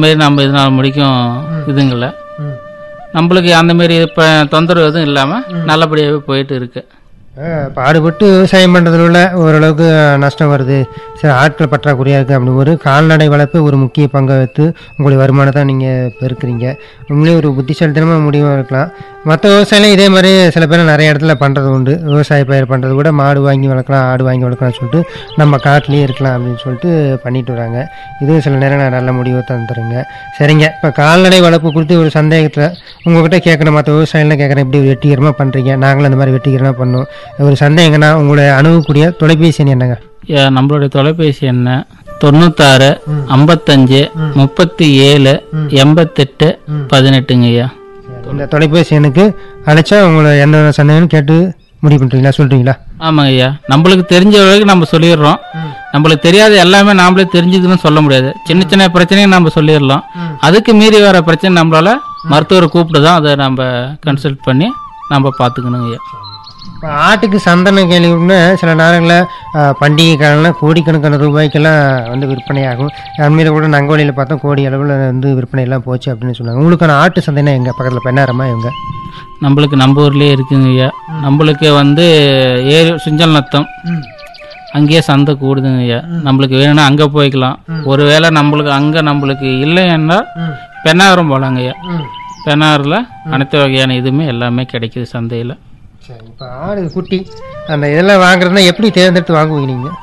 மாரி நம்ம இதனால் முடிக்கும் இதுங்கள ம் நம்மளுக்கு அந்த மாரி இப்போ தொந்தரவு எதுவும் இல்லாமல் நல்லபடியாகவே போயிட்டு இருக்கு அஹ் பாடுபட்டு விவசாயம் பண்ணுறதுல உள்ள ஓரளவுக்கு நஷ்டம் வருது சரி ஆட்கள் பற்றாக்குறையாக இருக்குது அப்படி ஒரு கால்நடை வளர்ப்பு ஒரு முக்கிய பங்கை வைத்து உங்களுடைய வருமானத்தை நீங்கள் பெருக்குறீங்க உண்மையிலே ஒரு புத்திசாலித்தனமாக முடிவாக இருக்கலாம் மற்ற விவசாயம் இதே மாதிரி சில பேர் நிறைய இடத்துல பண்ணுறது உண்டு விவசாய பயிர் பண்ணுறது கூட மாடு வாங்கி வளர்க்கலாம் ஆடு வாங்கி வளர்க்கலாம்னு சொல்லிட்டு நம்ம காட்டிலேயே இருக்கலாம் அப்படின்னு சொல்லிட்டு பண்ணிட்டு வராங்க இதுவும் சில நேரம் நல்ல முடிவை தந்துருங்க சரிங்க இப்போ கால்நடை வளர்ப்பு குறித்து ஒரு சந்தேகத்தில் உங்ககிட்ட கேட்கணும் மற்ற விவசாயிலாம் கேட்குறேன் இப்படி வெற்றிகரமாக பண்ணுறீங்க நாங்களும் அந்த மாதிரி வெற்றிகரமாக பண்ணோம் ஒரு சந்தேகங்கன்னா உங்களை அணுகக்கூடிய தொலைபேசி எண் என்னங்க ஏ, நம்மளுடைய தொலைபேசி என்ன தொண்ணூத்தாறு ஐம்பத்தஞ்சு முப்பத்தி ஏழு எண்பத்தெட்டு பதினெட்டுங்க ஐயா இந்த தொலைபேசி எண்ணுக்கு அழைச்சா உங்களை எந்த சந்தேகம்னு கேட்டு முடிவு பண்ணுறீங்களா சொல்கிறீங்களா ஆமாங்க ஐயா நம்மளுக்கு தெரிஞ்ச வரைக்கும் நம்ம சொல்லிடுறோம் நம்மளுக்கு தெரியாத எல்லாமே நாமளே தெரிஞ்சதுன்னு சொல்ல முடியாது சின்ன சின்ன பிரச்சனையும் நம்ம சொல்லிடலாம் அதுக்கு மீறி வர பிரச்சனை நம்மளால மருத்துவரை கூப்பிட்டு தான் அதை நம்ம கன்சல்ட் பண்ணி நம்ம பார்த்துக்கணுங்க ஐயா இப்போ ஆட்டுக்கு சந்தன கேள்வின்னு சில நேரங்களில் பண்டிகை காலம்லாம் கோடிக்கணக்கான ரூபாய்க்கெல்லாம் வந்து விற்பனையாகும் அண்மையில் கூட நங்கவழியில் பார்த்தா கோடி அளவில் வந்து விற்பனை எல்லாம் போச்சு அப்படின்னு சொன்னாங்க உங்களுக்கான ஆட்டு சந்தைனா எங்கே பக்கத்தில் பெண்ணாரமா இவங்க நம்மளுக்கு நம்ம ஊர்லேயே இருக்குங்க ஐயா நம்மளுக்கு வந்து ஏரி சுஞ்சல் நத்தம் அங்கேயே சந்தை கூடுதுங்க ஐயா நம்மளுக்கு வேணும்னா அங்கே போய்க்கலாம் ஒருவேளை நம்மளுக்கு அங்கே நம்மளுக்கு இல்லைன்னா பெண்ணாகரம் போகலாங்க ஐயா பெண்ணாகரில் அனைத்து வகையான இதுவுமே எல்லாமே கிடைக்குது சந்தையில் சரி இப்போ ஆடு குட்டி அந்த இதெல்லாம் வாங்குறதுனா எப்படி தேர்ந்தெடுத்து வாங்குவீங்க நீங்கள்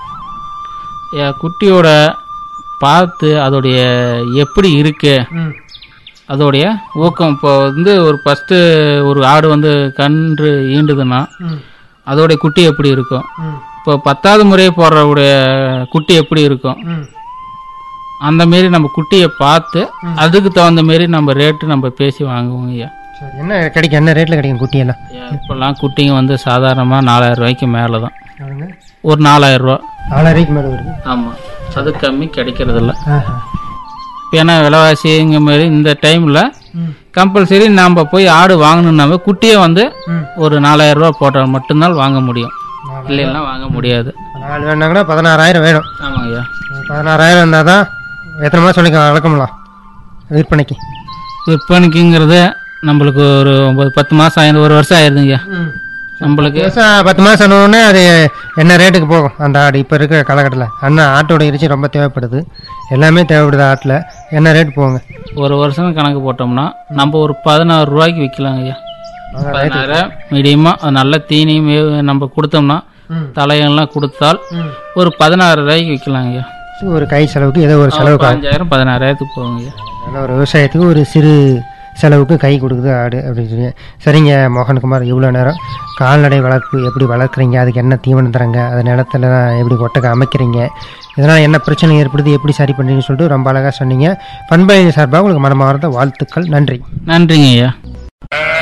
ஐயா குட்டியோட பார்த்து அதோடைய எப்படி இருக்கு அதோடைய ஊக்கம் இப்போ வந்து ஒரு ஃபஸ்ட்டு ஒரு ஆடு வந்து கன்று ஈண்டுதுன்னா அதோடைய குட்டி எப்படி இருக்கும் இப்போ பத்தாவது முறை போடுறவுடைய குட்டி எப்படி இருக்கும் அந்த மாரி நம்ம குட்டியை பார்த்து அதுக்கு தகுந்த மாரி நம்ம ரேட்டு நம்ம பேசி வாங்குவோம் ஐயா சரி என்ன கிடைக்கும் என்ன ரேட்டில் கிடைக்கும் குட்டியெல்லாம் இப்போல்லாம் குட்டிங்க வந்து சாதாரணமாக நாலாயிரம் ரூபாய்க்கு மேலே தான் எவ்வளோங்க ஒரு நாலாயிரம் ரூபா நாலாயிரம் மேலே வருது ஆமாம் அது கம்மி கிடைக்கிறதில்ல ஆஹா ஏன்னா விலைவாசிங்க மாதிரி இந்த டைமில் கம்பல்சரி நாம் போய் ஆடு வாங்கணுன்னாவே குட்டியை வந்து ம். ஒரு நாலாயிரம் ரூபா போட்டால் மட்டும்தான் வாங்க முடியும் இல்லைன்னா வாங்க முடியாது நாலு வேணாங்கன்னா பதினாறாயிரம் வேணும் ஆமாங்க ஐயா பதினாறாயிரம் இருந்தால் தான் எத்தனை மாதம் சொல்லிக்க வளர்க்கமுலாம் விற்பனைக்கு விற்பனைக்குங்கிறது நம்மளுக்கு ஒரு ஒம்பது பத்து மாதம் ஆயிரம் ஒரு வருஷம் ஆயிருதுங்க நம்மளுக்கு விவசாயம் பத்து மாதம் ஆனவுடனே அது என்ன ரேட்டுக்கு போகும் அந்த ஆடு இப்போ இருக்கிற காலகட்டத்தில் அண்ணா ஆட்டோட இறைச்சி ரொம்ப தேவைப்படுது எல்லாமே தேவைப்படுது ஆட்டில் என்ன ரேட் போகுங்க ஒரு வருஷம் கணக்கு போட்டோம்னா நம்ம ஒரு பதினாறு ரூபாய்க்கு விற்கலாங்க ஐயா பதினாயிரம் மீடியமாக நல்ல தீனியும் மே- நம்ம கொடுத்தோம்னா ம். தலையெல்லாம் கொடுத்தால் ஒரு பதினாறு ரூபாய்க்கு விற்கலாங்க ஐயா ஒரு கை செலவுக்கு ஏதோ ஒரு செலவுக்கு ஆகும். பதினஞ்சாயிரம் பதினாறாயிரத்துக்கு போகுங்க ஐயா அதனால ஒரு விவசாயத்துக்கு ஒரு சிறு செலவுக்கு கை கொடுக்குது ஆடு அப்படின்னு சொல்லி சரிங்க மோகன்குமார் இவ்வளோ நேரம் கால்நடை வளர்ப்பு எப்படி வளர்க்குறீங்க அதுக்கு என்ன தீவனம் தரங்க அது நிலத்துல எப்படி ஒட்டக்க அமைக்கிறீங்க இதனால் என்ன பிரச்சனை ஏற்படுது எப்படி சரி பண்ணுறீங்கன்னு சொல்லிட்டு ரொம்ப அழகாக சொன்னீங்க பண்பலை சார்பாக உங்களுக்கு மனமார்ந்த வாழ்த்துக்கள் நன்றி நன்றிங்க ஐயா